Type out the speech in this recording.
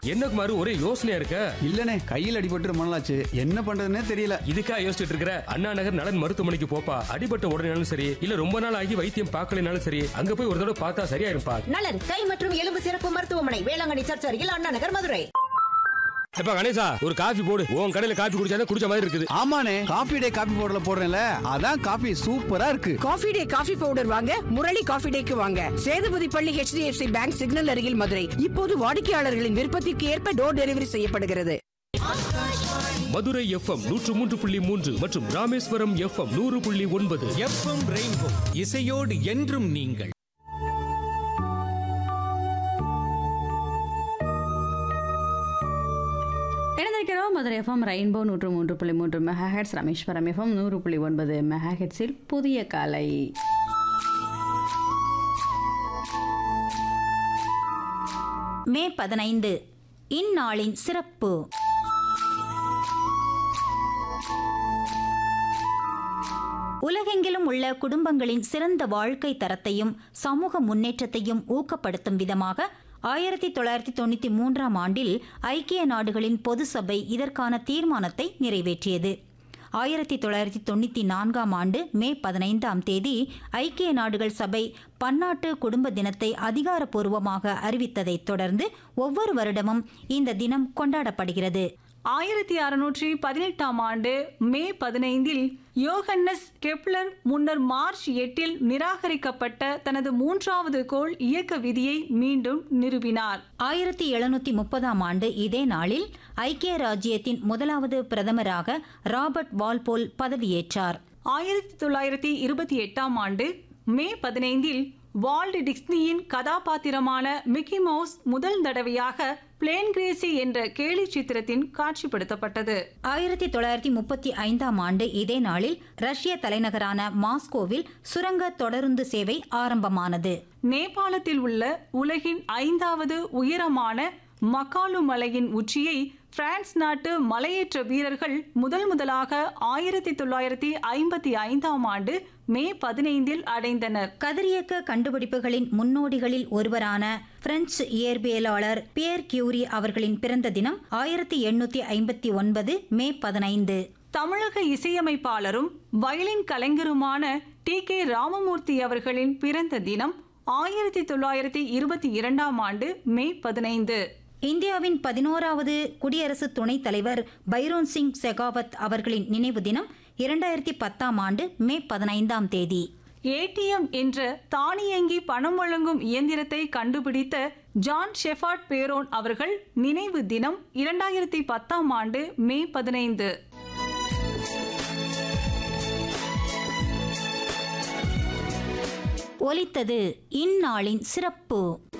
என்ன குமார் ஒரே யோசனையா இருக்க இல்லனே கையில் அடிபட்டு ரொம்ப நாளாச்சு என்ன பண்றதுன்னே தெரியல இதுக்கா யோசிச்சுட்டு இருக்கிற அண்ணா நகர் நலன் மருத்துவமனைக்கு போப்பா அடிபட்ட உடனேனாலும் சரி இல்ல ரொம்ப நாள் ஆகி வைத்தியம் பார்க்கலைனாலும் சரி அங்க போய் ஒரு தடவை பார்த்தா சரியா இருப்பா நலன் கை மற்றும் எலும்பு சிறப்பு மருத்துவமனை வேளாங்கண்ணி சர்ச் அருகில் அண்ணா நகர் மதுரை எப்ப கணேசா ஒரு காஃபி போடு உன் கடையில காஃபி குடிச்சாதான் குடிச்ச மாதிரி இருக்குது ஆமாண்ணே காபி டே காபி பவுடர்ல போடுறேன்ல அதான் காபி சூப்பரா இருக்கு காஃபி டே காஃபி பவுடர் வாங்க முரளி காஃபி டேக்கு வாங்க சேதுபதி பள்ளி HDFC பேங்க் சிக்னல் அருகில் மதுரை இப்போது வாடிக்கையாளர்களின் விருப்பத்திற்கு ஏற்ப டோர் டெலிவரி செய்யப்படுகிறது மதுரை எஃப்எம் நூற்று மூன்று புள்ளி மூன்று மற்றும் ராமேஸ்வரம் எஃப்எம் நூறு புள்ளி ஒன்பது எஃப்எம் ரெயின்போ இசையோடு என்றும் நீங்கள் இணைந்திருக்கிறோம் மதுரை எஃப்எம் ரெயின்போ நூற்று மூன்று புள்ளி மூன்று மெகாஹெட்ஸ் ரமேஸ்வரம் எஃப்எம் நூறு புள்ளி ஒன்பது மெகாஹெட்ஸில் புதிய காலை மே பதினைந்து இந்நாளின் சிறப்பு உலகெங்கிலும் உள்ள குடும்பங்களின் சிறந்த வாழ்க்கை தரத்தையும் சமூக முன்னேற்றத்தையும் ஊக்கப்படுத்தும் விதமாக ஆயிரத்தி தொள்ளாயிரத்தி தொண்ணூற்றி மூன்றாம் ஆண்டில் ஐக்கிய நாடுகளின் பொது சபை இதற்கான தீர்மானத்தை நிறைவேற்றியது ஆயிரத்தி தொள்ளாயிரத்தி தொண்ணூற்றி நான்காம் ஆண்டு மே பதினைந்தாம் தேதி ஐக்கிய நாடுகள் சபை பன்னாட்டு குடும்ப தினத்தை அதிகாரப்பூர்வமாக அறிவித்ததைத் தொடர்ந்து ஒவ்வொரு வருடமும் இந்த தினம் கொண்டாடப்படுகிறது ஆயிரத்தி அறுநூற்றி பதினெட்டாம் ஆண்டு மே பதினைந்தில் யோகன்னஸ் கெப்லர் முன்னர் மார்ச் எட்டில் நிராகரிக்கப்பட்ட தனது மூன்றாவது கோள் இயக்க விதியை மீண்டும் நிறுவினார் ஆயிரத்தி எழுநூத்தி முப்பதாம் ஆண்டு இதே நாளில் ஐக்கிய ராஜ்யத்தின் முதலாவது பிரதமராக ராபர்ட் வால்போல் பதவியேற்றார் ஆயிரத்தி தொள்ளாயிரத்தி இருபத்தி எட்டாம் ஆண்டு மே பதினைந்தில் வால்ட் டிஸ்னியின் கதாபாத்திரமான மிக்கி மவுஸ் முதல் தடவையாக பிளேன் கிரேசி என்ற கேலி சித்திரத்தின் காட்சிப்படுத்தப்பட்டது ஆயிரத்தி தொள்ளாயிரத்தி முப்பத்தி ஐந்தாம் ஆண்டு இதே நாளில் ரஷ்ய தலைநகரான மாஸ்கோவில் சுரங்க தொடருந்து சேவை ஆரம்பமானது நேபாளத்தில் உள்ள உலகின் ஐந்தாவது உயரமான மக்காலு மலையின் உச்சியை பிரான்ஸ் நாட்டு மலையேற்ற வீரர்கள் முதல் முதலாக ஆயிரத்தி தொள்ளாயிரத்தி ஐம்பத்தி ஐந்தாம் ஆண்டு மே பதினைந்தில் அடைந்தனர் கதிரியக்க கண்டுபிடிப்புகளின் முன்னோடிகளில் ஒருவரான பிரெஞ்சு இயற்பியலாளர் பியர் கியூரி அவர்களின் பிறந்த தினம் ஆயிரத்தி எண்ணூத்தி ஐம்பத்தி ஒன்பது மே பதினைந்து தமிழக இசையமைப்பாளரும் வயலின் கலைஞருமான டி கே ராமமூர்த்தி அவர்களின் பிறந்த தினம் ஆயிரத்தி தொள்ளாயிரத்தி இருபத்தி இரண்டாம் ஆண்டு மே பதினைந்து இந்தியாவின் பதினோராவது குடியரசு துணைத் தலைவர் பைரோன் சிங் செகாவத் அவர்களின் நினைவு தினம் இரண்டாயிரத்தி பத்தாம் ஆண்டு மே பதினைந்தாம் தேதி ஏடிஎம் என்ற தானியங்கி பணம் வழங்கும் இயந்திரத்தை கண்டுபிடித்த ஜான் ஷெஃபார்ட் பேரோன் அவர்கள் நினைவு தினம் இரண்டாயிரத்தி பத்தாம் ஆண்டு மே பதினைந்து ஒலித்தது இந்நாளின் சிறப்பு